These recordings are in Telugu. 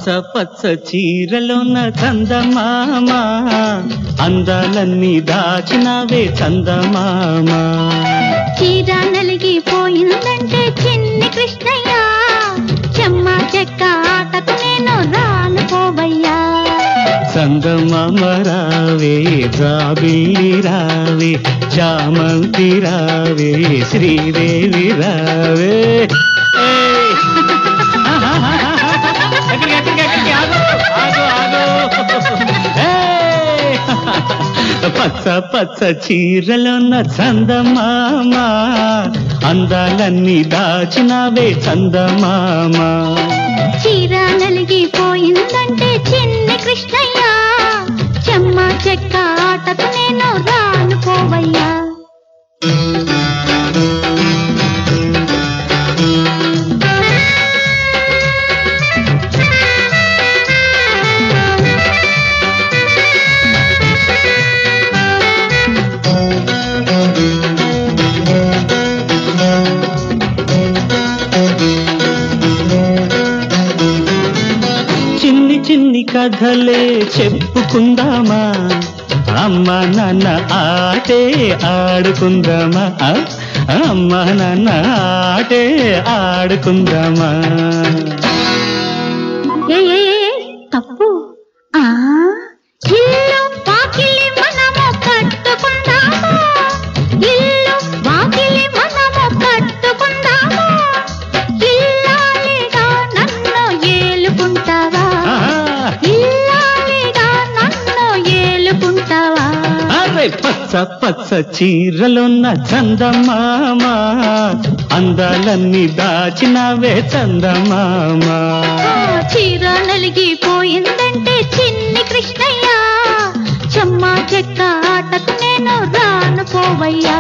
పచ్చ చీరలోన చందమామ అందాలన్నీ దాచినవే చందమామ చీర నలిగిపోయిందంటే చిన్ని కృష్ణయ్య చెమ్మ చెక్క ఆటకు నేను రాను పోవయ్యా చందమామ రావే రాబిల్లి రావే చామంతి రావే శ్రీదేవి రావే ఏయ్! ఎక్కడికి, ఎక్కడికి, ఎక్కడికి? ఆగు, ఆగు, ఆగు. ఏయ్! పచ్చ పచ్చ చీరలోన చందమామ అందాలన్నీ దాచినవే చందమామ చీర నలిగిపోయిందంటే చిన్ని కృష్ణయ్య చెమ్మ చెక్క ఆటకు నేను రాను పోవయ్యా చిన్ని చిన్ని కథలే చెప్పుకుందామా అమ్మ నాన్న ఆటే ఆడుకుందామా ఆ? అమ్మ నాన్న ఆటే ఆడుకుందామా ఏ ఏ, ఏ, తప్పు ఆ ఇల్లు వాకిలి మనము కట్టుకుందాము ఇల్లు వాకిలి మనము కట్టుకుందాము ఇల్లాలిగా నన్ను ఏలుకుంటావా ఆహా! ఇల్లాలిగా నన్ను ఏలుకుంటావా అరే పచ్చ పచ్చ చీరలున్న చందమామ అందాలన్నీ దాచినవే చందమామ ఆ, చీర నలిగిపోయిందంటే చిన్ని కృష్ణయ్య చెమ్మ చెక్క ఆటకు నేను రాను పోవయ్యా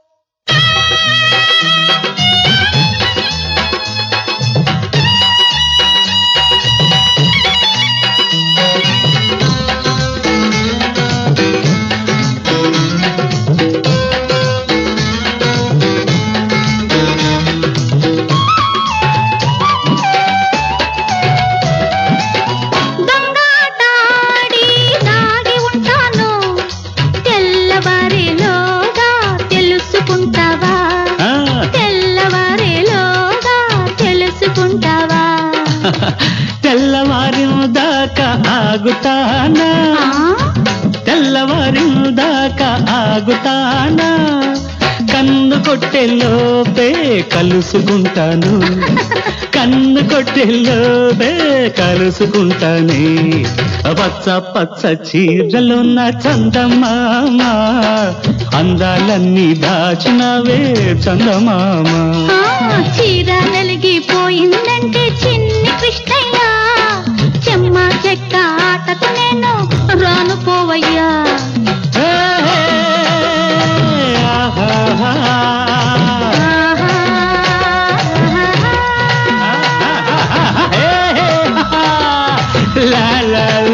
దొంగాటాడి దాగి ఉంటాను తెల్లవారిలోగా తెలుసుకుంటావా ఆ, తెల్లవారిలోగా తెలుసుకుంటావా తెల్లవారిన దాకా ఆగుతానా ఆ? తెల్లవారిన దాకా ఆగుతానా కన్ను కొట్టే లోపే కలుసుకుంటాను కన్ను కొట్టే లోపే కలుసుకుంటానే పచ్చ పచ్చ చీరలున్న చందమామ అందాలన్నీ దాచినవే చందమామ ఆ, చీర నలిగిపోయిందంటే చిన్ని కృష్ణయ్య చెమ్మ చెక్క ఆటకు నేను రాను పోవయ్యా హే, ఆహాహా. ఆహా. హే, హే, హా. లా లా